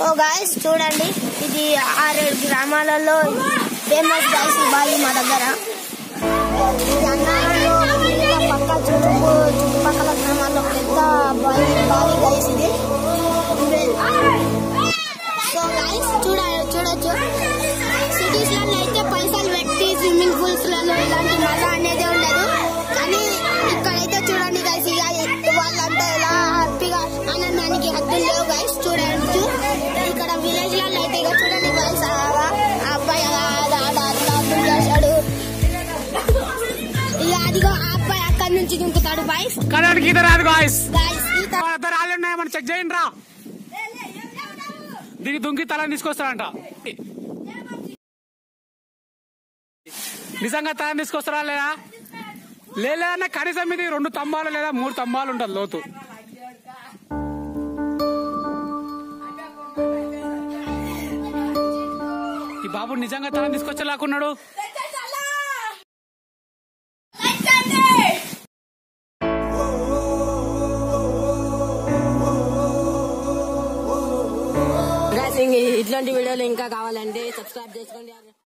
so guys చూడండి ఇది ఆరేడు గ్రామాలలో ఫేమస్ గాయస్ ఈ బావి మా దగ్గర ఇది అన్నారంలో ఇంకా పక్క చుట్టూ చుట్టుపక్కల గ్రామాల్లో పెద్ద బావి బావి గాయస్ ఇది సో గాయస్ చూడ చూడొచ్చు సిటీస్ లలో అయితే పైసలు పెట్టి స్విమ్మింగ్ పూల్స్ లలో ఇలాంటి మజా అనేది ఉండదు కానీ ఇక్కడైతే చూడండి గైస్ వాళ్ళంతా ఎలా హ్యాపీగా ఆనందానికి హద్దులు లేవు గైస్ చూడవచ్చు ఇక్కడ విలేజ్ లలో అయితే ఇక చూడండి గైస్ అబ్బాయి అలా ఆడ ఆడ అట్లా అర్థం చేశాడు ఇక అదిగో ఆ అబ్బాయి అక్కడి నుంచి దింపుతాడు బాయ్స్ కడడానికి ఈత రాదు గాయస్ గాయస్ ఈత ఇద్దరు రాళ్ళు ఉన్నాయి మనం చెక్ చేయండి రా దిగి దుంకి తల తీసుకొస్తారంట నిజంగా తల తీసుకొస్తారా లేదా లేదా కనీసం ఇది రెండు స్తంభాలు లేదా మూడు స్తంభాలు ఉంటుంది లోతు ఈ బాబు నిజంగా తల తీసుకొచ్చేలాకున్నాడు ఇట్లాంటి వీడియోలు ఇంకా కావాలంటే సబ్స్క్రైబ్ చేసుకోండి